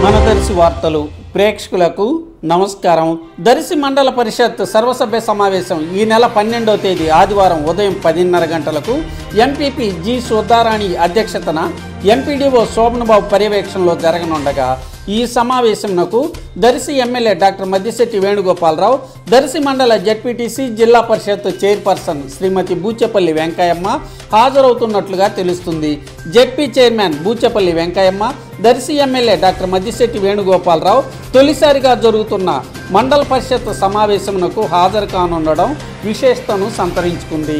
మన దర్శి వార్తలు ప్రేక్షకులకు నమస్కారం దర్శి మండల పరిషత్ సర్వసభ్య సమావేశం ఈ నెల పన్నెండవ తేదీ ఆదివారం ఉదయం పదిన్నర గంటలకు ఎంపీపీ జి సుధారాణి అధ్యక్షతన ఎంపీడీఓ శోభనబాబు పర్యవేక్షణలో జరగనుండగా ఈ సమావేశంకు దర్శి ఎమ్మెల్యే డాక్టర్ మద్దిశెట్టి వేణుగోపాలరావు దర్శి మండల జడ్పీటీసీ జిల్లా పరిషత్ చైర్పర్సన్ శ్రీమతి బూచెపల్లి వెంకయ్యమ్మ హాజరవుతున్నట్లుగా తెలుస్తుంది ZP chairman Buchepalli Venkayamma Darsi MLA doctor Maddisetti Venugopalarao తొలిసారిగా జరుగుతున్న మండల పరిషత్ సమావేశమునకు హాజరు కానుండడం విశేషతను సంతరించుకుంది